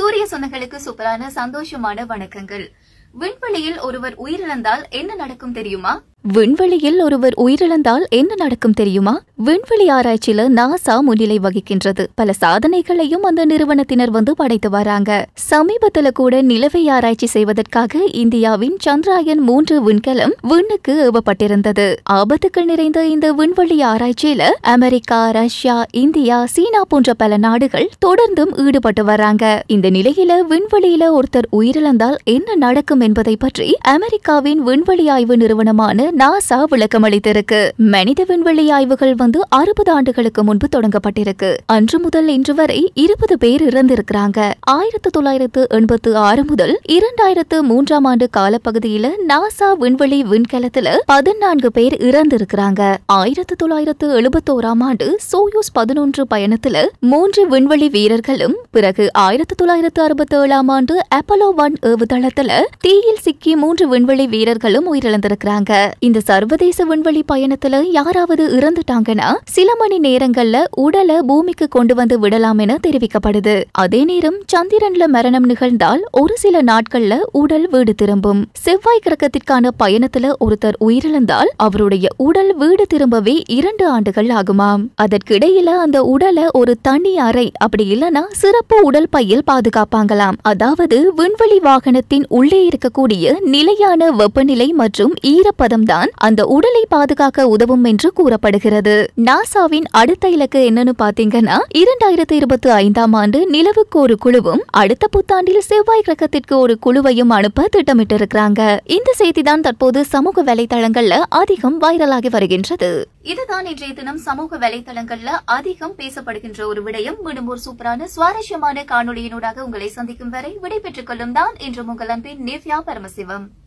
சூரிய சொந்தங்களுக்கு சூப்பரான சந்தோஷமான வணக்கங்கள் விண்வெளியில் ஒருவர் உயிரிழந்தால் என்ன நடக்கும் தெரியுமா விண்வெளியில் ஒருவர் உயிரிழந்தால் என்ன நடக்கும் தெரியுமா விண்வெளி ஆராய்ச்சியில நாசா முன்னிலை வகிக்கின்றது பல சாதனைகளையும் அந்த நிறுவனத்தினர் வந்து படைத்து வராங்க சமீபத்துல கூட நிலவை ஆராய்ச்சி செய்வதற்காக இந்தியாவின் சந்திராயன் மூன்று விண்கலம் விண்ணுக்கு ஏவப்பட்டிருந்தது ஆபத்துக்கள் நிறைந்த இந்த விண்வெளி ஆராய்ச்சியில அமெரிக்கா ரஷ்யா இந்தியா சீனா போன்ற பல நாடுகள் தொடர்ந்தும் ஈடுபட்டு வராங்க இந்த நிலையில விண்வெளியில ஒருத்தர் உயிரிழந்தால் என்ன நடக்கும் என்பதை பற்றி அமெரிக்காவின் விண்வெளி ஆய்வு நிறுவனமான நாசா விளக்கமளித்திருக்கு மனித விண்வெளி ஆய்வுகள் வந்து அறுபது ஆண்டுகளுக்கு முன்பு தொடங்கப்பட்டிருக்கு அன்று முதல் இன்று வரை இருபது பேர் இறந்திருக்கிறாங்க ஆயிரத்து தொள்ளாயிரத்து எண்பத்து ஆறு முதல் இரண்டாயிரத்து மூன்றாம் ஆண்டு காலப்பகுதியில நாசா விண்வெளி விண்கலத்துல பதினான்கு பேர் இறந்திருக்கிறாங்க ஆயிரத்து தொள்ளாயிரத்து எழுபத்தோராம் ஆண்டு சோயூஸ் பதினொன்று பயணத்துல மூன்று விண்வெளி வீரர்களும் பிறகு ஆயிரத்து தொள்ளாயிரத்து அறுபத்தி ஏழாம் ஆண்டு அப்பலோ ஒன் ஏவுதளத்துல தீயில் சிக்கி மூன்று விண்வெளி வீரர்களும் உயிரிழந்திருக்கிறாங்க இந்த சர்வதேச விண்வெளி பயணத்துல யாராவது இறந்துட்டாங்கன்னா சில மணி நேரங்கள்ல உடலை பூமிக்கு கொண்டு வந்து விடலாம் என தெரிவிக்கப்படுது அதே நேரம் சந்திரன்ல மரணம் நிகழ்ந்தால் ஒரு சில நாட்கள்ல உடல் வீடு திரும்பும் செவ்வாய் கிரகத்திற்கான பயணத்துல ஒருத்தர் உயிரிழந்தால் அவருடைய உடல் வீடு திரும்பவே இரண்டு ஆண்டுகள் ஆகுமாம் அதற்கிடையில அந்த உடலை ஒரு தனி அறை அப்படி இல்லனா சிறப்பு உடல் பையில் பாதுகாப்பாங்களாம் அதாவது விண்வெளி வாகனத்தின் உள்ளே இருக்கக்கூடிய நிலையான வெப்பநிலை மற்றும் ஈரப்பதம் தான் அந்த உடலை பாதுகாக்க உதவும் என்று கூறப்படுகிறது நாசாவின் அடுத்த இலக்கு என்னன்னு பாத்தீங்கன்னா இரண்டாயிரத்தி இருபத்தி ஐந்தாம் ஆண்டு நிலவுக்கு ஒரு குழுவும் அடுத்த புத்தாண்டில் செவ்வாய் கிரகத்திற்கு ஒரு குழுவையும் அனுப்ப திட்டமிட்டிருக்கிறாங்க இந்த செய்திதான் தற்போது சமூக வலைதளங்கள்ல அதிகம் வைரலாகி வருகின்றது இதுதான் இன்றைய தினம் சமூக வலைதளங்கள்ல அதிகம் பேசப்படுகின்ற ஒரு விடயம் மீண்டும் ஒரு சூப்பரான சுவாரஸ்யமான காணொளியினூடாக உங்களை சந்திக்கும் வரை விடைபெற்றுக் கொள்ளும் தான் இன்று உங்கள் அன்பின் நிவ்யா பரமசிவம்